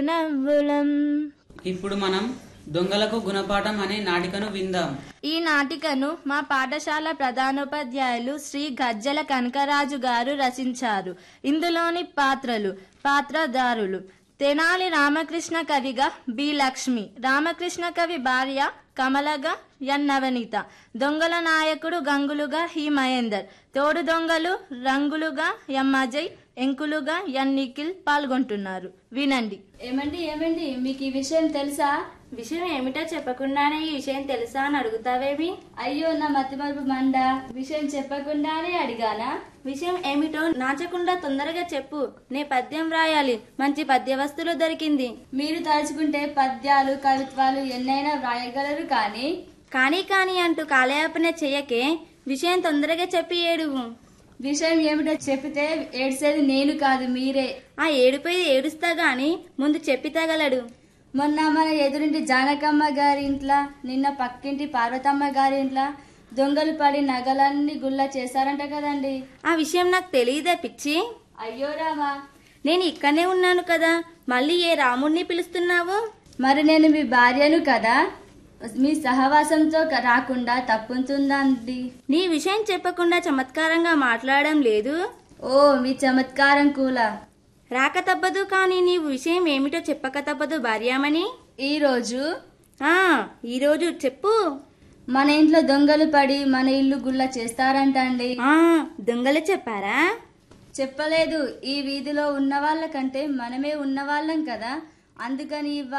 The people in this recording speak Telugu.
నవ్వులం ఇప్పుడు మనం దొంగలకు గుణపాఠం అనే నాటికను విందాం ఈ నాటికను మా పాఠశాల ప్రధానోపాధ్యాయులు శ్రీ గజ్జల కనకరాజు గారు రచించారు ఇందులోని పాత్రలు పాత్రధారులు తెనాలి రామకృష్ణ కవిగా బి లక్ష్మి రామకృష్ణ కవి భార్య కమలగా ఎన్ నవనీత దొంగల నాయకుడు గంగులుగా హి మహేందర్ తోడు దొంగలు రంగులుగా ఎం అజయ్ ఎంకులుగా ఎన్ నిఖిల్ పాల్గొంటున్నారు వినండి ఏమండి ఏమండి మీకు ఈ విషయం తెలుసా విషయం ఏమిటో చెప్పకుండానే ఈ విషయం తెలుసా అని అడుగుతావేమి అయ్యో నా మతిమరుపు మండ విషయం చెప్పకుండానే అడిగానా విషయం ఏమిటో నాచకుండా తొందరగా చెప్పు నే పద్యం రాయాలి మంచి పద్య వస్తువులు దొరికింది మీరు తలుచుకుంటే పద్యాలు కవిత్వాలు ఎన్నైనా వ్రాయగలరు కానీ కానీ కానీ అంటూ కాలయాపన చెయ్యకే విషయం తొందరగా చెప్పి ఏడువు విషయం ఏమిటో చెప్పితే ఏడ్చేది నేను కాదు మీరే ఆ ఏడుపోయి ఏడుస్తా గాని ముందు చెప్పి తగలడు మొన్న మన ఎదురింటి జానకమ్మ గారి ఇంట్లో నిన్న పక్కింటి పార్వతమ్మ గారి ఇంట్లో దొంగలు పడి నగలన్నీ గుల్ల చేశారంట కదండి ఆ విషయం నాకు తెలియదే పిచ్చి అయ్యో రామా నేను ఇక్కడనే ఉన్నాను కదా మళ్ళీ ఏ రాముణ్ణి పిలుస్తున్నావు మరి నేను మీ భార్యను కదా మీ సహవాసంతో క- రాకుండా తప్పుతుందా అండి నీ విషయం చెప్పకుండా చమత్కారంగా మాట్లాడడం లేదు ఓ మీ చమత్కారం కూల రాక తప్పదు కానీ నీవు విషయం ఏమిటో చెప్పక తప్పదు భార్యామణి ఈ రోజు ఆ ఈరోజు చెప్పు మన ఇంట్లో దొంగలు పడి మన ఇల్లు గుల్ల చేస్తారంట అండి ఆ దొంగలు చెప్పారా చెప్పలేదు ఈ వీధిలో ఉన్న వాళ్ళకంటే మనమే ఉన్న వాళ్ళం కదా అందుకని ఇవ్వ